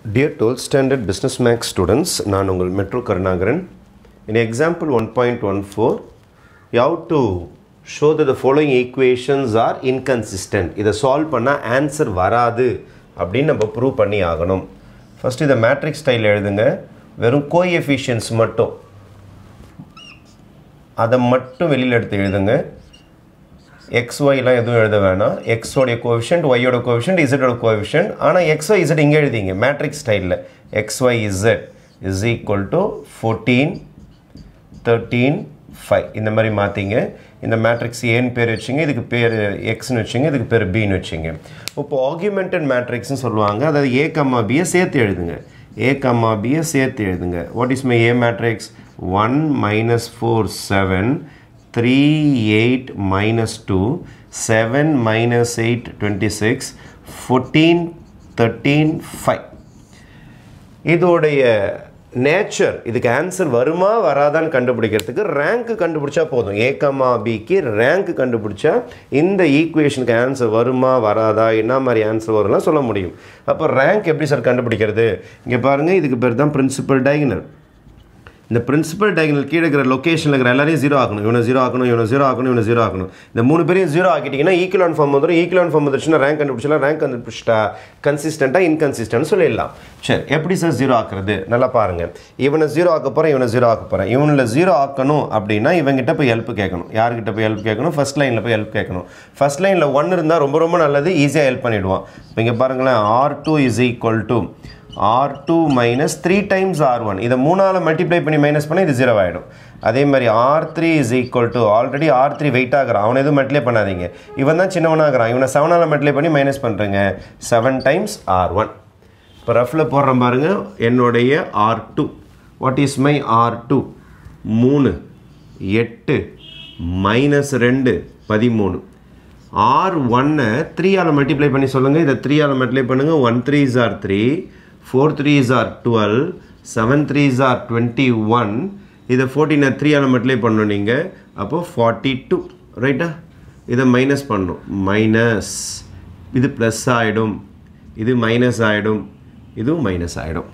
Dear 12th standard business max students, நான் உங்கள் metro Karunakaran in example 1.14 you have to show that the following equations are inconsistent இதை solve பண்ணால் answer வராது அப்படின்னு நம்ம ப்ரூவ் பண்ணி ஆகணும் ஃபஸ்ட் இதை மேட்ரிக்ஸ் ஸ்டைல் எழுதுங்க வெறும் கோஎஃபிஷியன்ஸ் மட்டும் அதை மட்டும் வெளியில் எடுத்து எழுதுங்க எக்ஸ் ஒய்லாம் எதுவும் எழுத வேணாம் எக்ஸோடைய கோவிஷன்ட் ஒய்யோட கோவிஷன்ட் இசட்டோட கோவிஷன்ட் ஆனால் எக்ஸ் ஒய் இசட் இங்கே எழுதிங்க மேட்ரிக்ஸ் ஸ்டைலில் x y z is equal to fourteen thirteen five இந்த மாதிரி மாற்றிங்க இந்த மேட்ரிக்ஸ் ஏன்னு பேர் வச்சுங்க இதுக்கு பேர் எக்ஸ்னு வச்சுங்க இதுக்கு பேர் பின்னு வச்சுங்க இப்போ ஆர்குமெண்டட் மேட்ரிக்ஸ்னு சொல்லுவாங்க அதாவது ஏ கம்மா பியை சேர்த்து எழுதுங்க ஏ கம்மா பியை சேர்த்து எழுதுங்க what is my A matrix one minus four seven three eight minus two seven minus eight twenty six fourteen thirteen five இதோடைய நேச்சர் இதுக்கு ஆன்சர் வருமா வராதான்னு கண்டுபிடிக்கிறதுக்கு ரேங்க் கண்டுபிடிச்சா போதும் ஏகமா பிக்கு ரேங்க் கண்டுபிடிச்சா இந்த ஈக்குவேஷனுக்கு ஆன்சர் வருமா வராதா என்ன மாதிரி ஆன்சர் வரும்லாம் சொல்ல முடியும் அப்போ ரேங்க் எப்படி சார் கண்டுபிடிக்கிறது இங்கே பாருங்கள் இதுக்கு பேர் தான் பிரின்சிபல் டயகனல் இந்த பிரின்சிபல் டயகனல் கீழே இருக்கிற லொக்கேஷனில் இருக்கிற எல்லாரையும் ஜீரோ ஆக்கணும் இவனை ஜீரோ ஆக்கணும் இவனை ஜீரோ ஆக்கணும் இவனை ஜீரோ ஆக்கணும் இந்த மூணு பேரையும் ஜீரோ ஆக்கிட்டிங்கன்னா ஈக்குவலான் ஃபார்ம் வந்துடும் ஈக்குவலான் ஃபார்ம் வந்துருச்சுன்னா ரேங்க் கண்டுபிடிச்சலாம் ரேங்க் கண்டுபிடிச்சிட்டா கன்சிஸ்டண்ட்டாக இன்கன்சிஸ்டன்ட் சொல்லிடலாம் சரி எப்படி சார் ஜீரோ ஆக்குறது நல்லா பாருங்கள் இவனை ஜீரோ ஆக்க போகிறேன் இவனை ஜீரோ ஆக்க போகிறேன் இவனில் ஜீரோ ஆக்கணும் அப்படின்னா இவங்கிட்ட போய் ஹெல்ப் கேட்கணும் யார்கிட்ட போய் ஹெல்ப் கேட்கணும் ஃபஸ்ட் லைனில் போய் ஹெல்ப் கேட்கணும் ஃபஸ்ட் லைனில் ஒன் இருந்தால் ரொம்ப ரொம்ப நல்லது ஈஸியாக ஹெல்ப் பண்ணிவிடுவான் இப்போ இங்கே பாருங்களேன் R two is equal to R two minus three times R one இதை மூணால் மல்டிப்ளை பண்ணி மைனஸ் பண்ணால் இது ஜீரோ ஆகிடும் அதே மாதிரி R three is equal to already R three wait ஆகிறான் அவனை எதுவும் மல்டிப்ளை பண்ணாதீங்க இவன் தான் சின்னவனாகிறான் இவனை செவனால் மல்டிப்ளை பண்ணி மைனஸ் பண்ணுறேங்க செவன் டைம்ஸ் ஆர் ஒன் இப்போ ரஃபில் போடுறேன் பாருங்க என்னுடைய R two what is my R two மூணு எட்டு மைனஸ் ரெண்டு பதிமூணு ஆர் ஒன்னை த்ரீயால் மல்டிப்ளை பண்ணி சொல்லுங்கள் இதை த்ரீயால் மல்டிப்ளை பண்ணுங்கள் one three is R three four three is R twelve seven three is R twenty one இதை ஃபோர்டீனை த்ரீயால் மல்டிப்ளை பண்ணணும் நீங்கள் அப்போது ஃபார்ட்டி டூ ரைட்டா இதை மைனஸ் பண்ணணும் மைனஸ் இது ப்ளஸ் ஆகிடும் இது மைனஸ் ஆகிடும் இதுவும் மைனஸ் ஆகிடும்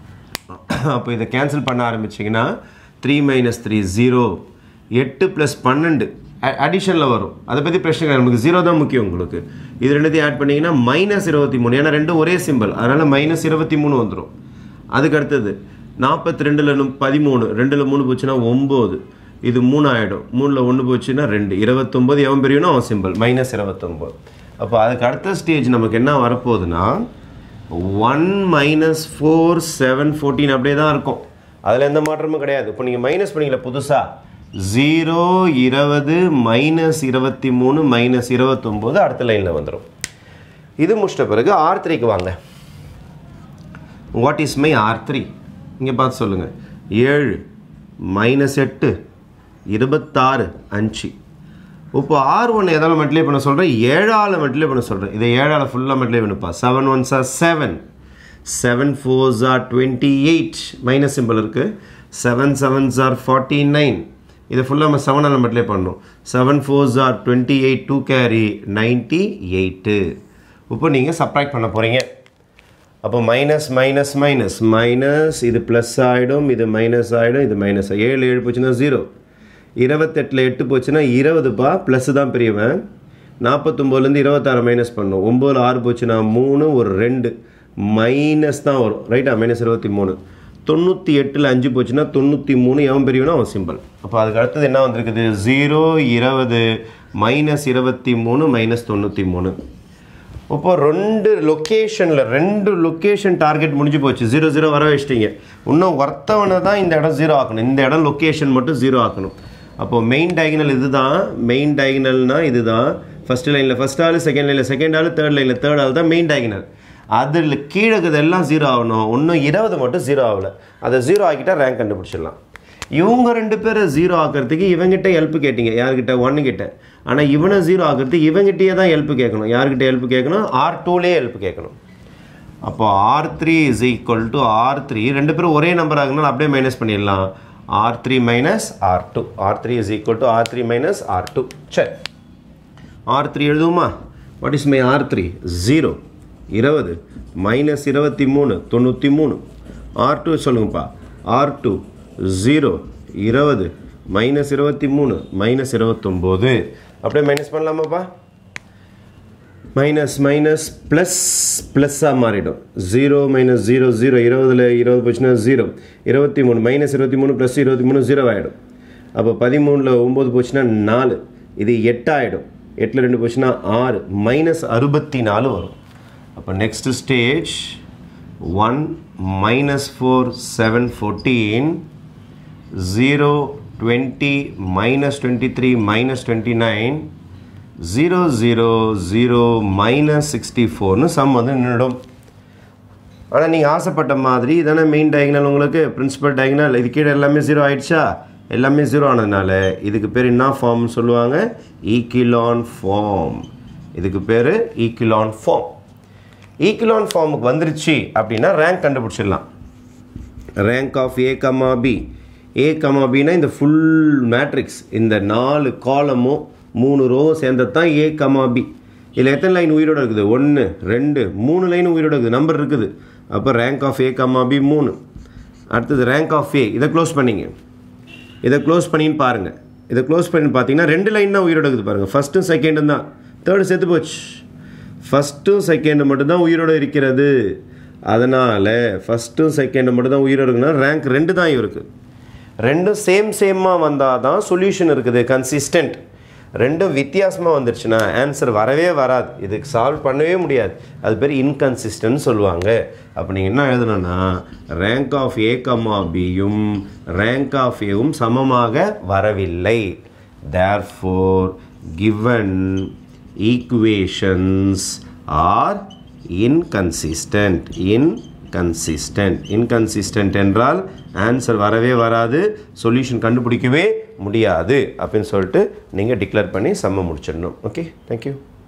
அப்போ இதை கேன்சல் பண்ண ஆரம்பிச்சிங்கன்னா த்ரீ மைனஸ் த்ரீ ஜீரோ எட்டு ப்ளஸ் பன்னெண்டு அடிஷனில் வரும் அதை பற்றி பிரச்சனை கிடையாது நமக்கு ஜீரோ தான் முக்கியம் உங்களுக்கு இது ரெண்டுத்தையும் ஆட் பண்ணிங்கன்னா மைனஸ் இருபத்தி மூணு ஏன்னா ரெண்டும் ஒரே சிம்பிள் அதனால் மைனஸ் இருபத்தி மூணு வந்துடும் அதுக்கு அடுத்தது நாற்பத்தி ரெண்டில் பதிமூணு ரெண்டில் மூணு போச்சுன்னா ஒம்பது இது மூணு ஆகிடும் மூணில் ஒன்று போச்சுன்னா ரெண்டு இருபத்தொம்போது எவன் பெரியனோ அவன் சிம்பிள் மைனஸ் இருபத்தொம்போது அப்போ அதுக்கு அடுத்த ஸ்டேஜ் நமக்கு என்ன வரப்போகுதுன்னா one minus four seven fourteen அப்படியே தான் இருக்கும் அதில் எந்த மாற்றமும் கிடையாது இப்போ நீங்கள் மைனஸ் பண்ணிக்கல புதுசாக ஜீரோ இருபது மைனஸ் இருபத்தி மூணு மைனஸ் இருபத்தொம்போது அடுத்த லைனில் வந்துடும் இது முடிச்சிட்ட பிறகு ஆர் த்ரீக்கு வாங்க what is my R three இங்கே பார்த்து சொல்லுங்கள் ஏழு மைனஸ் எட்டு இருபத்தாறு அஞ்சு இப்போ ஆர் ஒன் எதால் மல்டிப்ளை பண்ண சொல்கிறேன் ஏழால் மல்டிப்ளை பண்ண சொல்கிறேன் இதை ஏழால் ஃபுல்லாக மல்டிப்ளை பண்ணுப்பா seven one sir seven seven fours R twenty eight minus simple இருக்குது seven sevens R forty nine இதை ஃபுல்லாக நம்ம செவனால் மல்டிப்ளை பண்ணணும் seven fours R twenty eight two carry ninety eight இப்போ நீங்கள் சப்ராக்ட் பண்ண போகிறீங்க அப்போ மைனஸ் மைனஸ் மைனஸ் மைனஸ் இது ப்ளஸ் ஆகிடும் இது மைனஸ் ஆகிடும் இது மைனஸ் ஏழு ஏழு போச்சுன்னா ஜீரோ இருபத்தெட்டில் எட்டு போச்சுன்னா இருபதுப்பா ப்ளஸ் தான் பெரியவன் நாற்பத்தொம்போதுலேருந்து இருபத்தாறு மைனஸ் பண்ணும் ஒம்போதில் ஆறு போச்சுன்னா மூணு ஒரு ரெண்டு மைனஸ் தான் வரும் ரைட்டா மைனஸ் இருபத்தி மூணு தொண்ணூற்றி எட்டில் அஞ்சு போச்சுன்னா தொண்ணூற்றி மூணு எவன் பெரியவனா அவன் சிம்பிள் அப்போ அதுக்கு அடுத்தது என்ன வந்திருக்குது ஜீரோ இருபது மைனஸ் இருபத்தி மூணு மைனஸ் தொண்ணூற்றி மூணு இப்போ ரெண்டு லொக்கேஷனில் ரெண்டு லொக்கேஷன் டார்கெட் முடிஞ்சு போச்சு ஜீரோ ஜீரோ வர வச்சிட்டிங்க இன்னும் ஒர்த்தவனை தான் இந்த இடம் ஜீரோ ஆக்கணும் இந்த இடம் லொக்கேஷன் மட்டும் ஜீரோ ஆக்கணும் அப்போது மெயின் டயகனல் இது தான் மெயின் டயகனல்னால் இது தான் ஃபஸ்ட் லைனில் ஃபஸ்ட் ஆள் செகண்ட் லைனில் செகண்ட் ஆள் தேர்ட் லைனில் தேர்ட் ஆள் தான் மெயின் டயகனல் அதில் கீழே எல்லாம் ஜீரோ ஆகணும் இன்னும் இருபது மட்டும் ஜீரோ ஆகலை அதை ஜீரோ ஆக்கிட்டால் ரேங்க் கண்டுபிடிச்சிடலாம் இவங்க ரெண்டு பேரை ஜீரோ ஆக்கிறதுக்கு இவங்கிட்ட ஹெல்ப் கேட்டீங்க யார்கிட்ட ஒன்று கிட்ட ஆனால் இவனை ஜீரோ ஆக்கிறதுக்கு இவங்கிட்டயே தான் ஹெல்ப் கேட்கணும் யார்கிட்ட ஹெல்ப் கேட்கணும் ஆர் டூலே ஹெல்ப் கேட்கணும் அப்போ R three is equal to R three ரெண்டு பேரும் ஒரே நம்பர் ஆகுனால அப்படியே மைனஸ் பண்ணிடலாம் R three minus R two R three is equal to R three minus R two சரி ஆர் த்ரீ எழுதுவோமா what is my R three zero இருபது minus இருபத்தி மூணு தொண்ணூற்றி மூணு ஆர் டூ சொல்லுங்கப்பா ஆர் டூ ஜீரோ இருபது மைனஸ் இருபத்தி மூணு மைனஸ் இருபத்தொம்போது அப்படியே மைனஸ் பண்ணலாமாப்பா மைனஸ் மைனஸ் ப்ளஸ் ப்ளஸ்ஸாக மாறிடும் ஜீரோ மைனஸ் ஜீரோ ஜீரோ இருபதுல இருபது போச்சுன்னா ஜீரோ இருபத்தி மூணு மைனஸ் இருபத்தி மூணு ப்ளஸ் இருபத்தி மூணு ஜீரோ ஆகிடும் அப்போ பதிமூணில் ஒம்பது போச்சுன்னா நாலு இது எட்டாயிடும் எட்டில் ரெண்டு போச்சுன்னா ஆறு மைனஸ் அறுபத்தி நாலு வரும் அப்போ next stage one minus four seven fourteen zero twenty minus twenty three minus twenty nine zero zero zero minus sixty ஃபோர்னு சம் வந்து நின்றுடும் ஆனால் நீங்கள் ஆசைப்பட்ட மாதிரி இதானே மெயின் டயக்னல் உங்களுக்கு பிரின்சிபல் டயக்னல் இது கீழே எல்லாமே ஜீரோ ஆயிடுச்சா எல்லாமே ஜீரோ ஆனதுனால இதுக்கு பேர் என்ன ஃபார்ம் சொல்லுவாங்க ஈக்கிலான் ஃபார்ம் இதுக்கு பேர் ஈக்கிலான் ஃபார்ம் ஈக்கிலான் ஃபார்முக்கு வந்துருச்சு அப்படின்னா ரேங்க் கண்டுபிடிச்சிடலாம் rank of A comma B A comma பினா இந்த ஃபுல் மேட்ரிக்ஸ் இந்த நாலு காலமும் மூணு ரோவும் சேர்ந்தது தான் ஏ கமா பி இதில் எத்தனை லைன் உயிரோட இருக்குது ஒன்று ரெண்டு மூணு லைன் உயிரோட இருக்குது நம்பர் இருக்குது அப்போ rank of A comma B மூணு அடுத்தது ரேங்க் ஆஃப் ஏ இதை க்ளோஸ் பண்ணிங்க இதை க்ளோஸ் பண்ணின்னு பாருங்கள் இதை க்ளோஸ் பண்ணி பார்த்தீங்கன்னா ரெண்டு லைன் தான் உயிரோட இருக்குது பாருங்கள் ஃபஸ்ட்டும் செகண்டும் தான் தேர்டு செத்து போச்சு ஃபஸ்ட்டும் செகண்டு மட்டும்தான் உயிரோடு இருக்கிறது அதனால் ஃபஸ்ட்டும் செகண்டு மட்டும் தான் உயிரோடு இருக்குன்னா ரேங்க் ரெண்டு தான் இவருக்கு ரெண்டும் சேம் சேமாக வந்தால் தான் சொல்யூஷன் இருக்குது கன்சிஸ்டன்ட் ரெண்டும் வித்தியாசமாக வந்துருச்சுன்னா ஆன்சர் வரவே வராது இதுக்கு சால்வ் பண்ணவே முடியாது அது பேர் இன்கன்சிஸ்டன்ட் சொல்லுவாங்க அப்போ நீங்கள் என்ன எழுதணும்னா ரேங்க் ஆஃப் ஏ கமா பியும் ரேங்க் ஆஃப் ஏவும் சமமாக வரவில்லை therefore given equations are inconsistent inconsistent inconsistent என்றால் ஆன்சர் வரவே வராது சொல்யூஷன் கண்டுபிடிக்கவே முடியாது அப்படின்னு சொல்லிட்டு நீங்கள் டிக்ளேர் பண்ணி செம்ம முடிச்சிடணும் ஓகே தேங்க்யூ